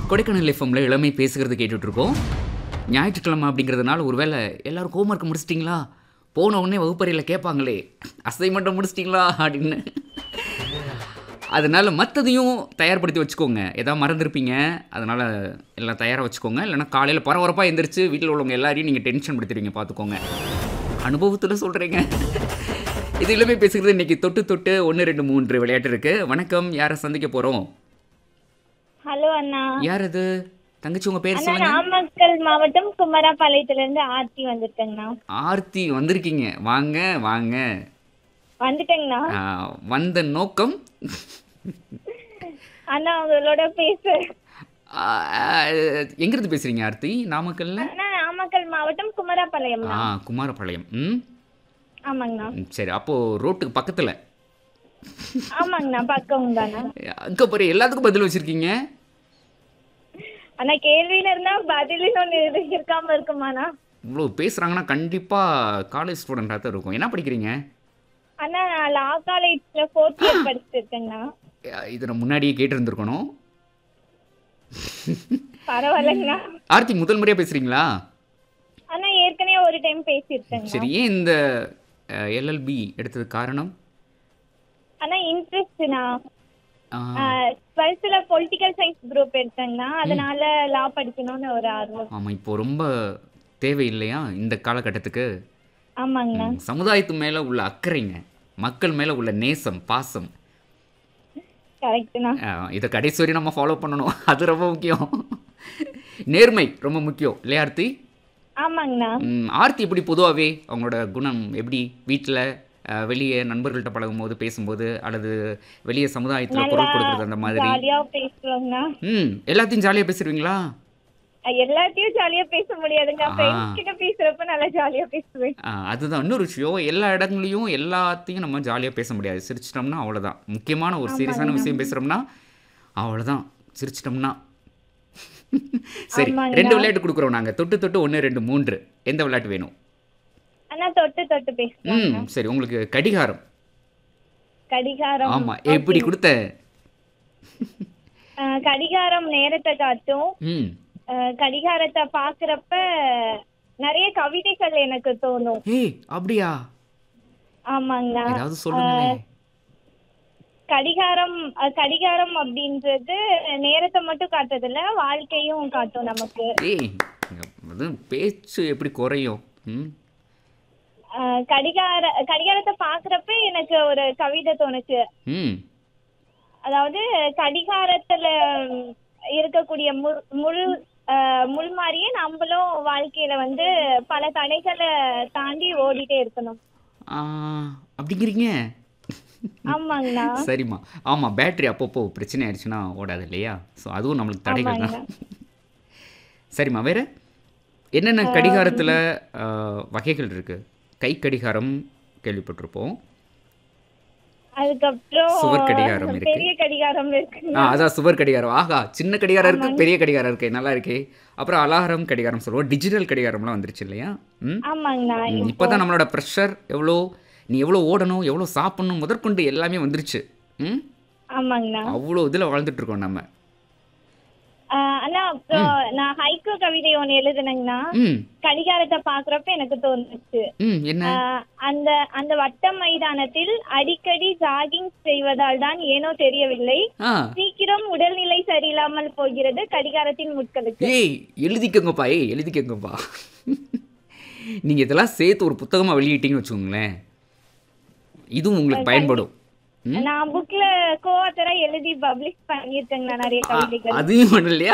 கொடைக்கானல் எஃப்எம்ல இளமை பேசுகிறது கேட்டுட்டு இருக்கோம் ஞாயிற்றுக்கிழமை அப்படிங்கிறதுனால ஒருவேளை எல்லாரும் ஹோம்ஒர்க் முடிச்சிட்டிங்களா போன உடனே வகுப்பறையில் கேட்பாங்களே அசைன்மெண்ட்டை முடிச்சிட்டிங்களா அப்படின்னு அதனால மற்றதையும் தயார்படுத்தி வச்சுக்கோங்க ஏதாவது மறந்துருப்பீங்க அதனால் எல்லாம் தயாராக வச்சுக்கோங்க இல்லைன்னா காலையில் பரபரப்பாக எந்திரிச்சு வீட்டில் உள்ளவங்க எல்லாரையும் நீங்கள் டென்ஷன் படுத்துறீங்க பார்த்துக்கோங்க அனுபவத்தில் சொல்கிறீங்க இது இளமை பேசுகிறது இன்னைக்கு தொட்டு தொட்டு ஒன்று ரெண்டு மூன்று விளையாட்டு இருக்கு வணக்கம் யாரை சந்திக்க போகிறோம் ஹலோ அண்ணா யார் அது தங்கச்சி உங்கள் பேர் அண்ணா சொல்லுங்க நாமக்கல் மாவட்டம் குமராபாளையத்துல இருந்து ஆர்த்தி வந்திருக்கேங்கண்ணா ஆர்த்தி வந்திருக்கீங்க வாங்க வாங்க வந்துட்டேங்கண்ணா ஆ, வந்த நோக்கம் அண்ணா உங்களோட பேச ஆ, ஆ, எங்கிருந்து பேசுறீங்க ஆர்த்தி நாமக்கல்ல அண்ணா நாமக்கல் மாவட்டம் குமராபாளையம் ஆ குமாரபாளையம் ம் ஆமாங்கண்ணா ம், சரி அப்போ ரோட்டுக்கு பக்கத்துல ஆமாங்கண்ணா பக்கம் தானே அங்க பாரு எல்லாத்துக்கும் பதில் வச்சிருக்கீங்க அண்ணா கேள்வியில இருந்தா பதிலுன்னு ஒண்ணு இரு- இருக்காம இருக்குமாண்ணா இவ்வளோ பேசுறாங்கன்னா கண்டிப்பா காலேஜ் ஸ்டூடெண்டாக தான் இருக்கும் என்ன படிக்கிறீங்க அண்ணா நான் லா காலேஜ்ல ஃபோர்த் இயர் படிச்சுட்டு இருக்கேங்கண்ணா அ, இது நான் முன்னாடியே கேட்டிருந்துருக்கணும் பரவாயில்லைங்கண்ணா ஆர்த்தி முதல் முறையா பேசுறீங்களா அண்ணா ஏற்கனவே ஒரு டைம் பேசியிருக்கேங்கண்ணா சரி ஏன் இந்த எல்எல்பி எடுத்தது காரணம் அண்ணா இன்ட்ரெஸ்ட்ண்ணா ஆ, டுவெல்த்தில் பொலிட்டிக்கல் சயின்ஸ் குரூப் எடுத்தேங்கண்ணா அதனால லா படிக்கணும்னு ஒரு ஆர்வம் ஆமா இப்போ ரொம்ப தேவை இல்லையா இந்த காலகட்டத்துக்கு ஆமாங்கண்ணா ம், சமுதாயத்து மேல உள்ள அக்கறைங்க மக்கள் மேல உள்ள நேசம் பாசம் கரெக்ட்ண்ணா ஆ, இதை கடைசி வரையும் நம்ம ஃபாலோ பண்ணணும் அது ரொம்ப முக்கியம் நேர்மை ரொம்ப முக்கியம் இல்லையா ஆர்த்தி ஆமாங்கண்ணா ம், ஆர்த்தி எப்படி பொதுவாகவே அவங்களோட குணம் எப்படி வீட்டில் வெளியே நண்பர்கள்ட்ட பழகும்போது பேசும்போது அல்லது வெளியே சமுதாயத்தில் குரல் கொடுக்குறது அந்த மாதிரி ஜாலியா பேசுவாங்கண்ணா ம் எல்லாத்தையும் ஜாலியாக பேசுறீங்களா அஹ் எல்லாத்தையும் ஜாலியா பேச முடியாதுங்க ஆ. ஃப்ரெண்ட்ஸ் கிட்ட பேசுறப்ப நல்லா ஜாலியா பேசுவேன் ஆ, அதுதான் இன்னொரு விஷயம் எல்லா இடங்களையும் எல்லாத்தையும் நம்ம ஜாலியாக பேச முடியாது சிரிச்சிட்டோம்னா அவ்வளோதான் முக்கியமான ஒரு சீரியஸான விஷயம் பேசுகிறோம்னா அவ்வளோதான் சிரிச்சிட்டோம்னா சரி ஆமாங்க. ரெண்டு விளையாட்டு கொடுக்குறோம் நாங்கள் தொட்டு தொட்டு ஒன்று ரெண்டு மூன்று எந்த விளையாட்டு வேணும் ஆனா தொட்டு தொட்டு பேசுவாங்க ம் சரி உங்களுக்கு கடிகாரம் கடிகாரம் ஆமாம் எப்படி கொடுத்த அஹ் கடிகாரம் நேரத்தை காட்டும் ம் அஹ் கடிகாரத்தை பாக்குறப்ப நிறைய கவிதைகள் எனக்கு தோணும் ஏய் அப்படியா ஆமாங்கண்ணா ஏதாவது சொல்லுங்களே கடிகாரம் அஹ் கடிகாரம் அப்படின்றது நேரத்தை மட்டும் காட்டுறதில்ல வாழ்க்கையும் காட்டும் நமக்கு ஏய் அது பேச்சு எப்படி குறையும் ம் அஹ் கடிகார கடிகாரத்தை பாக்குறப்ப எனக்கு ஒரு கவிதை தோணுச்சு ம் அதாவது கடிகாரத்துல ம், இருக்கக்கூடிய முள் முள் அஹ், முள் மாதிரியே நம்மளும் வாழ்க்கையில வந்து பல தடைகளை தாண்டி ஓடிட்டே இருக்கணும் ஆ, அப்படிங்கிறீங்க ஆமாங்கண்ணா சரிம்மா ஆமாம் பேட்டரி அப்பப்போ பிரச்சனை ஆயிடுச்சுன்னா ஓடாது இல்லையா ஸோ அதுவும் நம்மளுக்கு தடைகள் தான் சரிம்மா வேற என்னென்ன கடிகாரத்தில் வகைகள் இருக்கு கை கடிகாரம் கேள்விப்பட்டிருப்போம் அதுக்கப்புறம் சுவர் கடிகாரம் இருக்கு. பெரிய கடிகாரம் இருக்கு ஆ அதான் சுவர் கடிகாரம் ஆகா சின்ன கடிகாரம் இருக்கு பெரிய கடிகாரம் இருக்கு நல்லா இருக்கே அப்புறம் அலாரம் கடிகாரம் சொல்லுவோம் டிஜிட்டல் கடிகாரம்லாம் வந்துருச்சு இல்லையா ம் ஆமாங்கண்ணா இப்போ தான் நம்மளோட ப்ரெஷர் எவ்வளோ நீ எவ்வளோ ஓடணும் எவ்வளோ சாப்பிடணும் முதற்கொண்டு எல்லாமே வந்துருச்சு ம் ஆமாங்கண்ணா அவ்வளோ இதில் வாழ்ந்துட்டு இருக்கோம் நம்ம அஹ், அண்ணா அப்புறம் நான் ஹைக்கூ கவிதை ஒண்ணு எழுதுனேங்கண்ணா ம் கடிகாரத்தை பாக்குறப்ப எனக்கு தோணுச்சு ம் என்ன ஆஹ் அந்த அந்த வட்ட மைதானத்தில் அடிக்கடி ஜாகிங் செய்வதால் தான் ஏனோ தெரியவில்லை ஆ சீக்கிரம் உடல்நிலை சரியில்லாமல் போகிறது கடிகாரத்தின் முட்களுக்கு ஏய் எழுதிக்கோங்கப்பா ஏய் எழுதிக்கோங்கப்பா நீங்கள் இதெல்லாம் சேர்த்து ஒரு புத்தகமாக வெளியிட்டீங்கன்னு வச்சுக்கோங்களேன் இதுவும் உங்களுக்கு பயன்படும் ம் நான் புக்ல கோஆத்தரா எழுதி பப்ளிஷ் பண்ணியிருக்கேங்கண்ணா நிறைய கவிதைகள் அதையும் ஒன்றும் இல்லையா